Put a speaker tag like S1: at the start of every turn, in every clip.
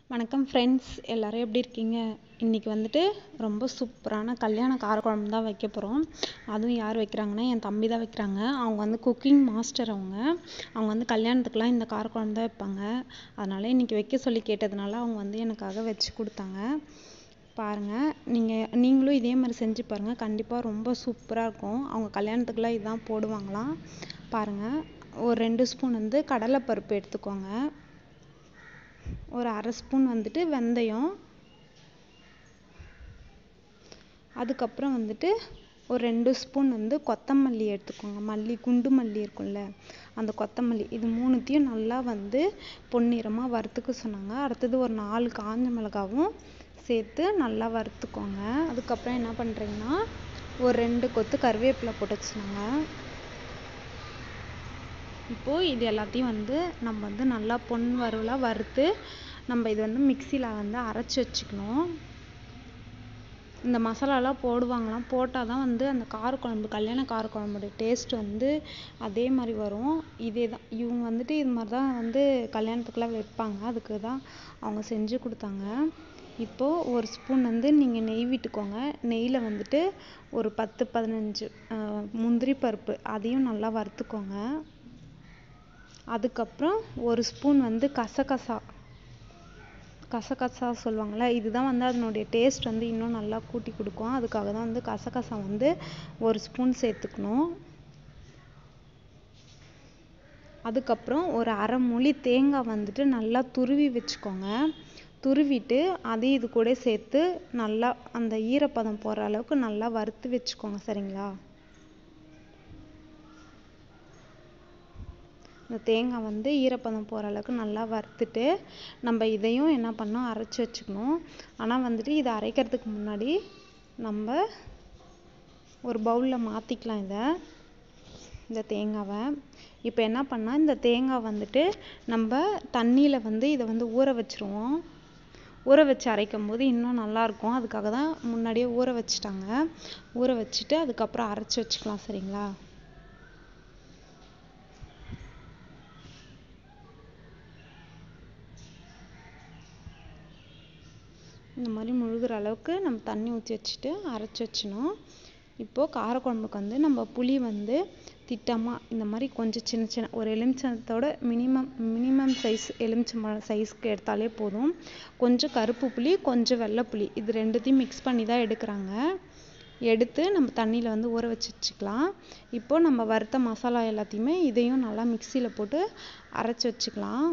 S1: வணக்கம் ஃப்ரெண்ட்ஸ் எல்லாரும் எப்படி இருக்கீங்க இன்றைக்கி வந்துட்டு ரொம்ப சூப்பரான கல்யாண காரக்குழம்பு தான் வைக்க போகிறோம் அதுவும் யார் வைக்கிறாங்கன்னா என் தம்பி தான் வைக்கிறாங்க அவங்க வந்து குக்கிங் மாஸ்டர் அவங்க அவங்க வந்து கல்யாணத்துக்குலாம் இந்த காரக்குழம்பு தான் வைப்பாங்க அதனால் இன்றைக்கி வைக்க சொல்லி கேட்டதுனால அவங்க வந்து எனக்காக வச்சு கொடுத்தாங்க பாருங்கள் நீங்கள் நீங்களும் இதே மாதிரி செஞ்சு பாருங்கள் கண்டிப்பாக ரொம்ப சூப்பராக இருக்கும் அவங்க கல்யாணத்துக்குலாம் இதுதான் போடுவாங்களாம் பாருங்கள் ஒரு ரெண்டு ஸ்பூன் வந்து கடலைப்பருப்பு எடுத்துக்கோங்க ஒரு அரை ஸ்பூன் வந்துட்டு வெந்தயம் அதுக்கப்புறம் வந்துட்டு ஒரு ரெண்டு ஸ்பூன் வந்து கொத்தமல்லி எடுத்துக்கோங்க மல்லி குண்டு மல்லி இருக்கும்ல அந்த கொத்தமல்லி இது மூணுத்தையும் நல்லா வந்து பொன்னிறமாக வறுத்துக்க சொன்னாங்க அடுத்தது ஒரு நாலு காஞ்ச மிளகாவும் சேர்த்து நல்லா வறுத்துக்கோங்க அதுக்கப்புறம் என்ன பண்ணுறீங்கன்னா ஒரு ரெண்டு கொத்து கருவேப்பிலை போட்டு சொன்னாங்க இப்போது இது எல்லாத்தையும் வந்து நம்ம வந்து நல்லா பொன் வறுவலாக வறுத்து நம்ம இது வந்து மிக்சியில் வந்து அரைச்சி வச்சுக்கணும் இந்த மசாலாலாம் போடுவாங்களாம் போட்டால் தான் வந்து அந்த காரக்குழம்பு கல்யாண காரக்குழம்போட டேஸ்ட் வந்து அதே மாதிரி வரும் இதே தான் இவங்க வந்துட்டு இது மாதிரி தான் வந்து கல்யாணத்துக்குலாம் வைப்பாங்க அதுக்கு தான் அவங்க செஞ்சு கொடுத்தாங்க இப்போது ஒரு ஸ்பூன் வந்து நீங்கள் நெய் விட்டுக்கோங்க நெய்யில் வந்துட்டு ஒரு பத்து பதினஞ்சு முந்திரி பருப்பு அதையும் நல்லா வறுத்துக்கோங்க அதுக்கப்புறம் ஒரு ஸ்பூன் வந்து கசகசா கசகசா சொல்லுவாங்கள்ல இதுதான் வந்து அதனுடைய டேஸ்ட் வந்து இன்னும் நல்லா கூட்டி கொடுக்கும் அதுக்காக தான் வந்து கசகசா வந்து ஒரு ஸ்பூன் சேர்த்துக்கணும் அதுக்கப்புறம் ஒரு அரை மூலி தேங்காய் வந்துட்டு நல்லா துருவி வச்சுக்கோங்க துருவிட்டு அதையும் இது கூட சேர்த்து நல்லா அந்த ஈரப்பதம் போகிற அளவுக்கு நல்லா வறுத்து வச்சுக்கோங்க சரிங்களா இந்த தேங்காய் வந்து ஈரப்பதம் போகிற அளவுக்கு நல்லா வறுத்துட்டு நம்ம இதையும் என்ன பண்ணோம் அரைச்சி வச்சுக்கணும் ஆனால் வந்துட்டு இதை அரைக்கிறதுக்கு முன்னாடி நம்ம ஒரு பவுலில் மாற்றிக்கலாம் இதை இந்த தேங்காவை இப்போ என்ன பண்ணால் இந்த தேங்காய் வந்துட்டு நம்ம தண்ணியில் வந்து இதை வந்து ஊற வச்சுருவோம் ஊற வச்சு அரைக்கும் போது இன்னும் நல்லாயிருக்கும் அதுக்காக தான் முன்னாடியே ஊற வச்சுட்டாங்க ஊற வச்சுட்டு அதுக்கப்புறம் அரைச்சி வச்சுக்கலாம் சரிங்களா இந்த மாதிரி முழுகிற அளவுக்கு நம்ம தண்ணி ஊற்றி வச்சுட்டு அரைச்சி வச்சிடணும் இப்போது காரக்குழம்புக்கு வந்து நம்ம புளி வந்து திட்டமாக இந்த மாதிரி கொஞ்சம் சின்ன சின்ன ஒரு எலுமிச்சத்தோட மினிமம் மினிமம் சைஸ் எலுமிச்சம்பழம் சைஸ்க்கு எடுத்தாலே போதும் கொஞ்சம் கருப்பு புளி கொஞ்சம் வெள்ளை புளி இது ரெண்டுத்தையும் மிக்ஸ் பண்ணி தான் எடுக்கிறாங்க எடுத்து நம்ம தண்ணியில் வந்து ஊற வச்சு வச்சுக்கலாம் இப்போது நம்ம வறுத்த மசாலா எல்லாத்தையுமே இதையும் நல்லா மிக்சியில் போட்டு அரைச்சி வச்சுக்கலாம்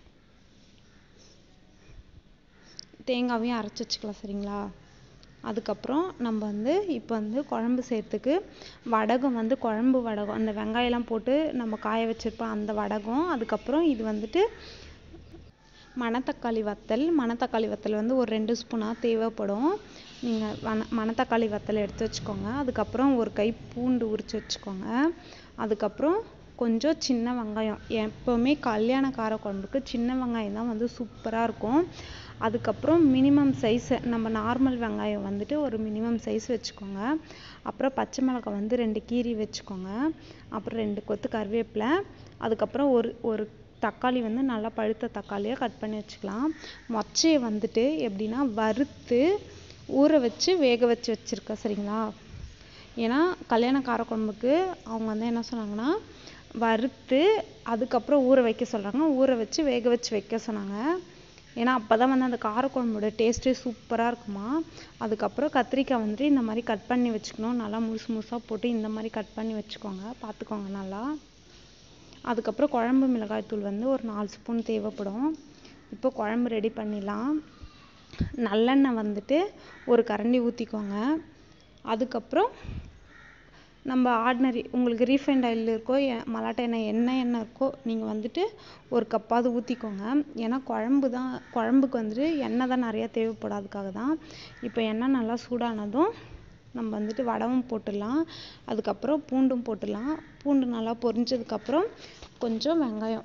S1: தேங்காவையும் அரைச்சி வச்சுக்கலாம் சரிங்களா அதுக்கப்புறம் நம்ம வந்து இப்போ வந்து குழம்பு செய்கிறதுக்கு வடகம் வந்து குழம்பு வடகம் அந்த வெங்காயம்லாம் போட்டு நம்ம காய வச்சுருப்போம் அந்த வடகம் அதுக்கப்புறம் இது வந்துட்டு மணத்தக்காளி வத்தல் மணத்தக்காளி வத்தல் வந்து ஒரு ரெண்டு ஸ்பூனாக தேவைப்படும் நீங்கள் மண மணத்தக்காளி வத்தல் எடுத்து வச்சுக்கோங்க அதுக்கப்புறம் ஒரு கை பூண்டு உரித்து வச்சுக்கோங்க அதுக்கப்புறம் கொஞ்சம் சின்ன வெங்காயம் எப்போவுமே கல்யாண காரக்குழம்புக்கு சின்ன வெங்காயம் தான் வந்து சூப்பராக இருக்கும் அதுக்கப்புறம் மினிமம் சைஸ் நம்ம நார்மல் வெங்காயம் வந்துட்டு ஒரு மினிமம் சைஸ் வச்சுக்கோங்க அப்புறம் பச்சை மிளகாய் வந்து ரெண்டு கீரி வச்சுக்கோங்க அப்புறம் ரெண்டு கொத்து கருவேப்பிலை அதுக்கப்புறம் ஒரு ஒரு தக்காளி வந்து நல்லா பழுத்த தக்காளியாக கட் பண்ணி வச்சுக்கலாம் மொச்சையை வந்துட்டு எப்படின்னா வறுத்து ஊற வச்சு வேக வச்சு வச்சுருக்கேன் சரிங்களா ஏன்னா கல்யாண காரக்குழம்புக்கு அவங்க வந்து என்ன சொன்னாங்கன்னா வறுத்து அதுக்கப்புறம் ஊற வைக்க சொல்கிறாங்க ஊற வச்சு வேக வச்சு வைக்க சொன்னாங்க ஏன்னா அப்போ தான் வந்து அந்த காரக்குழம்போட டேஸ்ட்டே சூப்பராக இருக்குமா அதுக்கப்புறம் கத்திரிக்காய் வந்துட்டு இந்த மாதிரி கட் பண்ணி வச்சுக்கணும் நல்லா முழுசு முழுசாக போட்டு இந்த மாதிரி கட் பண்ணி வச்சுக்கோங்க பார்த்துக்கோங்க நல்லா அதுக்கப்புறம் குழம்பு மிளகாய் தூள் வந்து ஒரு நாலு ஸ்பூன் தேவைப்படும் இப்போ குழம்பு ரெடி பண்ணிடலாம் நல்லெண்ணெய் வந்துட்டு ஒரு கரண்டி ஊற்றிக்கோங்க அதுக்கப்புறம் நம்ம ஆர்டினரி உங்களுக்கு ரீஃபைண்ட் ஆயில் இருக்கோ மலாட்டை எண்ணெய் என்ன எண்ணெய் இருக்கோ நீங்கள் வந்துட்டு ஒரு கப்பாவது ஊற்றிக்கோங்க ஏன்னா குழம்பு தான் குழம்புக்கு வந்துட்டு எண்ணெய் தான் நிறையா தேவைப்படும் அதுக்காக தான் இப்போ எண்ணெய் நல்லா சூடானதும் நம்ம வந்துட்டு வடவும் போட்டுடலாம் அதுக்கப்புறம் பூண்டும் போட்டுடலாம் பூண்டு நல்லா பொரிஞ்சதுக்கப்புறம் கொஞ்சம் வெங்காயம்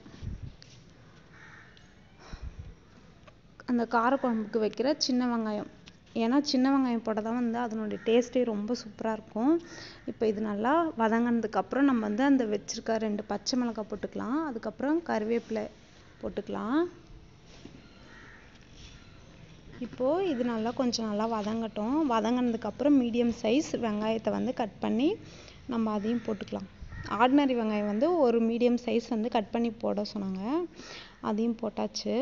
S1: அந்த காரக்குழம்புக்கு வைக்கிற சின்ன வெங்காயம் ஏன்னா சின்ன வெங்காயம் போட்டால் தான் வந்து அதனுடைய டேஸ்ட்டே ரொம்ப சூப்பராக இருக்கும் இப்போ இது நல்லா வதங்கினதுக்கப்புறம் நம்ம வந்து அந்த வச்சுருக்க ரெண்டு பச்சை மிளகாய் போட்டுக்கலாம் அதுக்கப்புறம் கருவேப்பிலை போட்டுக்கலாம் இப்போது இது நல்லா கொஞ்சம் நல்லா வதங்கட்டும் வதங்கினதுக்கப்புறம் மீடியம் சைஸ் வெங்காயத்தை வந்து கட் பண்ணி நம்ம அதையும் போட்டுக்கலாம் ஆர்டினரி வெங்காயம் வந்து ஒரு மீடியம் சைஸ் வந்து கட் பண்ணி போட சொன்னாங்க அதையும் போட்டாச்சு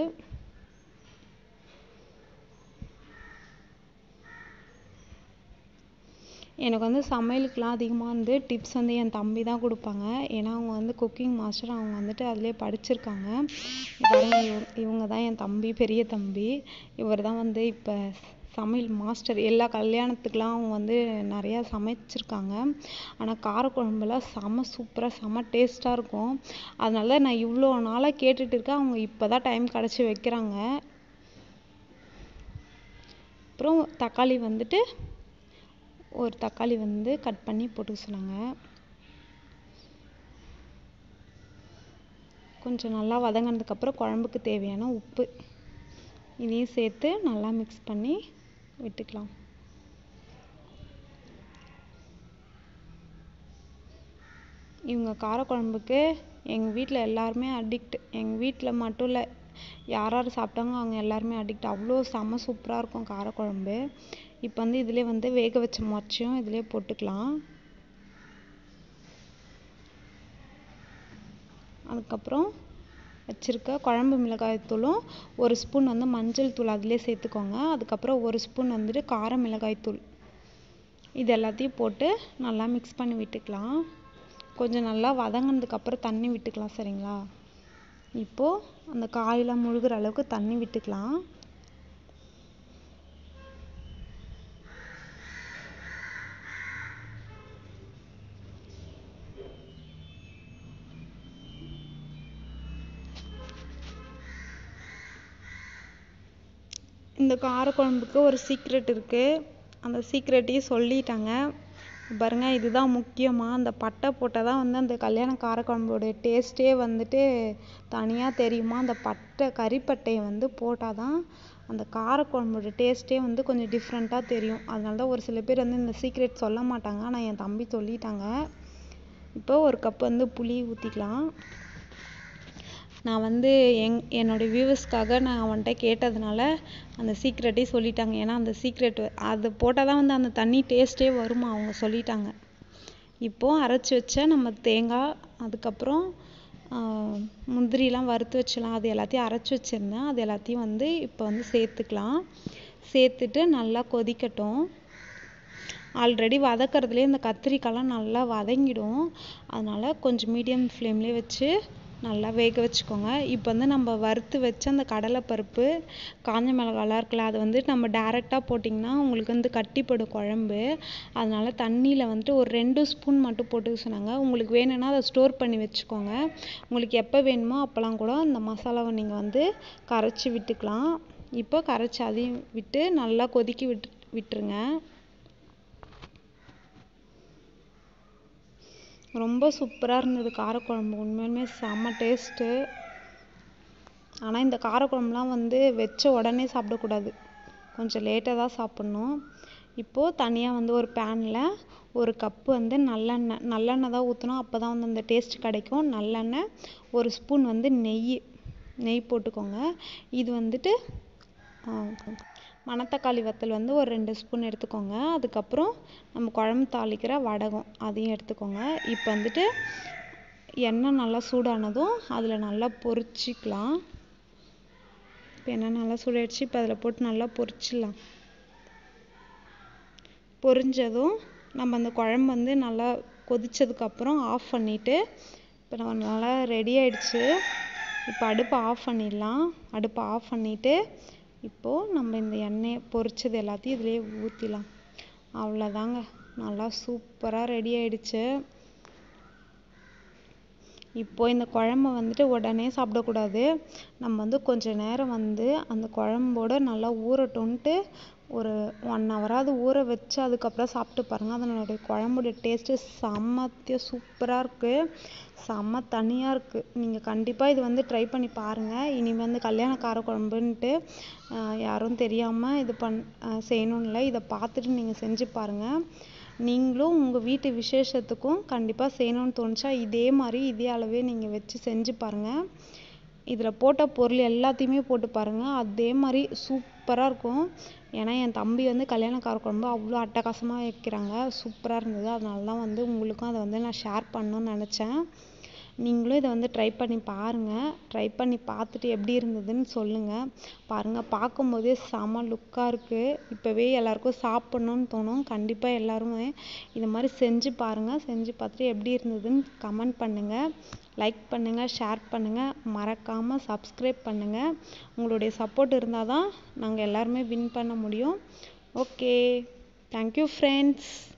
S1: எனக்கு வந்து சமையலுக்குலாம் அதிகமாக வந்து டிப்ஸ் வந்து என் தம்பி தான் கொடுப்பாங்க ஏன்னா அவங்க வந்து குக்கிங் மாஸ்டர் அவங்க வந்துட்டு அதிலே படிச்சிருக்காங்க பாருங்க இவ- இவங்க தான் என் தம்பி பெரிய தம்பி இவர் தான் வந்து இப்போ சமையல் மாஸ்டர் எல்லா கல்யாணத்துக்குலாம் அவங்க வந்து நிறையா சமைச்சிருக்காங்க ஆனால் காரக்குழம்புலாம் செம சூப்பராக செம டேஸ்ட்டாக இருக்கும் அதனால நான் இவ்வளோ நாளாக கேட்டுட்டு இருக்கேன் அவங்க இப்போ தான் டைம் கிடச்சி வைக்கிறாங்க அப்புறம் தக்காளி வந்துட்டு ஒரு தக்காளி வந்து கட் பண்ணி போட்டுக்க சொன்னாங்க கொஞ்சம் நல்லா வதங்கினதுக்கு அப்புறம் குழம்புக்கு தேவையான உப்பு இதையும் சேர்த்து நல்லா மிக்ஸ் பண்ணி விட்டுக்கலாம் இவங்க காரக்குழம்புக்கு எங்கள் வீட்டில் எல்லாருமே அடிக்ட் எங்கள் வீட்டில் மட்டும் இல்லை யார் யார் சாப்பிட்டாங்க அவங்க எல்லாருமே அடிக்ட் அவ்வளோ செம சூப்பராக இருக்கும் காரக்குழம்பு இப்போ வந்து இதிலே வந்து வேக வச்ச மொச்சையும் இதிலே போட்டுக்கலாம் அதுக்கப்புறம் வச்சிருக்க குழம்பு மிளகாய் தூளும் ஒரு ஸ்பூன் வந்து மஞ்சள் தூள் அதிலே சேர்த்துக்கோங்க அதுக்கப்புறம் ஒரு ஸ்பூன் வந்துட்டு கார மிளகாய் தூள் இது எல்லாத்தையும் போட்டு நல்லா மிக்ஸ் பண்ணி விட்டுக்கலாம் கொஞ்சம் நல்லா வதங்கினதுக்கு அப்புறம் தண்ணி விட்டுக்கலாம் சரிங்களா இப்போ அந்த காயெல்லாம் முழுகிற அளவுக்கு தண்ணி விட்டுக்கலாம் இந்த காரக்குழம்புக்கு ஒரு சீக்ரெட் இருக்கு அந்த சீக்ரெட்டையும் சொல்லிட்டாங்க பாருங்க இதுதான் முக்கியமா அந்த பட்டை போட்டால் தான் வந்து அந்த கல்யாண காரக்குழம்போட டேஸ்ட்டே வந்துட்டு தனியாக தெரியுமா அந்த பட்டை கறிப்பட்டையை வந்து போட்டால் தான் அந்த காரக்குழம்போட டேஸ்ட்டே வந்து கொஞ்சம் டிஃப்ரெண்ட்டாக தெரியும் அதனால தான் ஒரு சில பேர் வந்து இந்த சீக்ரெட் சொல்ல மாட்டாங்க ஆனால் என் தம்பி சொல்லிட்டாங்க இப்போ ஒரு கப் வந்து புளி ஊற்றிக்கலாம் நான் வந்து எங் என்னோட வியூவர்ஸ்க்காக நான் அவன்கிட்ட கேட்டதுனால அந்த சீக்ரெட்டையும் சொல்லிட்டாங்க ஏன்னா அந்த சீக்ரெட் அது போட்டால் தான் வந்து அந்த தண்ணி டேஸ்ட்டே வருமா அவங்க சொல்லிட்டாங்க இப்போ அரைச்சி வச்ச நம்ம தேங்காய் அதுக்கப்புறம் ஆஹ், முந்திரிலாம் வறுத்து வச்சலாம் அது எல்லாத்தையும் அரைச்சி வச்சிருந்தேன் அது எல்லாத்தையும் வந்து இப்போ வந்து சேர்த்துக்கலாம் சேர்த்துட்டு நல்லா கொதிக்கட்டும் ஆல்ரெடி வதக்கறதுலேயே இந்த கத்திரிக்காய்லாம் நல்லா வதங்கிடும் அதனால கொஞ்சம் மீடியம் ஃப்ளேம்லேயே வச்சு நல்லா வேக வச்சுக்கோங்க இப்போ வந்து நம்ம வறுத்து வச்ச அந்த கடலைப்பருப்பு காஞ்ச மிளகாலாம் இருக்குல்ல அது வந்து நம்ம டேரெக்டாக போட்டிங்கன்னா உங்களுக்கு வந்து கட்டிப்படும் குழம்பு அதனால தண்ணியில் வந்துட்டு ஒரு ரெண்டு ஸ்பூன் மட்டும் போட்டுக்க சொன்னாங்க உங்களுக்கு வேணும்னா அதை ஸ்டோர் பண்ணி வச்சுக்கோங்க உங்களுக்கு எப்போ வேணுமோ அப்போலாம் கூட இந்த மசாலாவை நீங்கள் வந்து கரைச்சி விட்டுக்கலாம் இப்போ கரைச்சி அதையும் விட்டு நல்லா கொதிக்க விட்டு விட்டுருங்க ரொம்ப சூப்பராக இருந்தது காரக்குழம்பு உண்மையாலுமே செம்ம டேஸ்ட்டு ஆனால் இந்த காரக்குழம்புலாம் வந்து வச்ச உடனே சாப்பிடக்கூடாது கொஞ்சம் லேட்டாக தான் சாப்பிட்ணும் இப்போது தனியாக வந்து ஒரு பேனில் ஒரு கப்பு வந்து நல்லெண்ணெய் நல்லெண்ணெய் தான் ஊற்றணும் அப்போ தான் வந்து அந்த டேஸ்ட் கிடைக்கும் நல்லெண்ணெய் ஒரு ஸ்பூன் வந்து நெய் நெய் போட்டுக்கோங்க இது வந்துட்டு ஆஹ், மணத்தக்காளி வத்தல் வந்து ஒரு ரெண்டு ஸ்பூன் எடுத்துக்கோங்க அதுக்கப்புறம் நம்ம குழம்பு தாளிக்கிற வடகம் அதையும் எடுத்துக்கோங்க இப்போ வந்துட்டு எண்ணெய் நல்லா சூடானதும் அதில் நல்லா பொரிச்சிக்கலாம் இப்போ எண்ணெய் நல்லா சூடாயிடுச்சு இப்போ அதில் போட்டு நல்லா பொரிச்சிடலாம் பொரிஞ்சதும் நம்ம அந்த குழம்பு வந்து நல்லா கொதிச்சதுக்கப்புறம் ஆஃப் பண்ணிவிட்டு இப்போ நம்ம நல்லா ரெடி ஆயிடுச்சு இப்போ அடுப்பை ஆஃப் பண்ணிடலாம் அடுப்பை ஆஃப் பண்ணிவிட்டு இப்போது நம்ம இந்த எண்ணெயை பொரிச்சது எல்லாத்தையும் இதிலே ஊற்றிடலாம் அவ்வளோதாங்க நல்லா சூப்பராக ரெடி ஆயிடுச்சு இப்போ இந்த குழம்ப வந்துட்டு உடனே சாப்பிடக்கூடாது நம்ம வந்து கொஞ்ச நேரம் வந்து அந்த குழம்போட நல்லா ஊறட்டும்ன்ட்டு ஒரு ஒன் ஹவராவது ஊற வச்சு அதுக்கப்புறம் சாப்பிட்டு பாருங்க அதனுடைய குழம்போட டேஸ்ட்டு செம்மத்திய சூப்பராக இருக்கு செம்ம தனியாக இருக்கு நீங்கள் கண்டிப்பாக இது வந்து ட்ரை பண்ணி பாருங்க இனி வந்து கல்யாண காரக்குழம்புன்ட்டு ஆஹ் யாரும் தெரியாமல் இது பண் ஆஹ் செய்யணும்னு இல்லை இதை பார்த்துட்டு நீங்கள் செஞ்சு பாருங்க நீங்களும் உங்கள் வீட்டு விசேஷத்துக்கும் கண்டிப்பாக செய்யணும்னு தோணுச்சா இதே மாதிரி இதே அளவே நீங்கள் வச்சு செஞ்சு பாருங்க இதில் போட்ட பொருள் எல்லாத்தையுமே போட்டு பாருங்க அதே மாதிரி சூப் சூப்பராக இருக்கும் ஏன்னா என் தம்பி வந்து கல்யாண கார குழம்பு அவ்வளோ அட்டகாசமாக வைக்கிறாங்க சூப்பராக இருந்தது அதனால தான் வந்து உங்களுக்கும் அதை வந்து நான் ஷேர் பண்ணணும்னு நினச்சேன் நீங்களும் இதை வந்து ட்ரை பண்ணி பாருங்கள் ட்ரை பண்ணி பார்த்துட்டு எப்படி இருந்ததுன்னு சொல்லுங்கள் பாருங்கள் பார்க்கும்போதே செம லுக்காக இருக்குது இப்போவே எல்லாருக்கும் சாப்பிட்ணுன்னு தோணும் கண்டிப்பாக எல்லாருமே இது மாதிரி செஞ்சு பாருங்கள் செஞ்சு பார்த்துட்டு எப்படி இருந்ததுன்னு கமெண்ட் பண்ணுங்கள் லைக் பண்ணுங்கள் ஷேர் பண்ணுங்கள் மறக்காமல் சப்ஸ்கிரைப் பண்ணுங்கள் உங்களுடைய சப்போர்ட் இருந்தால் தான் நாங்கள் எல்லாருமே வின் பண்ண முடியும் ஓகே தேங்க்யூ ஃப்ரெண்ட்ஸ்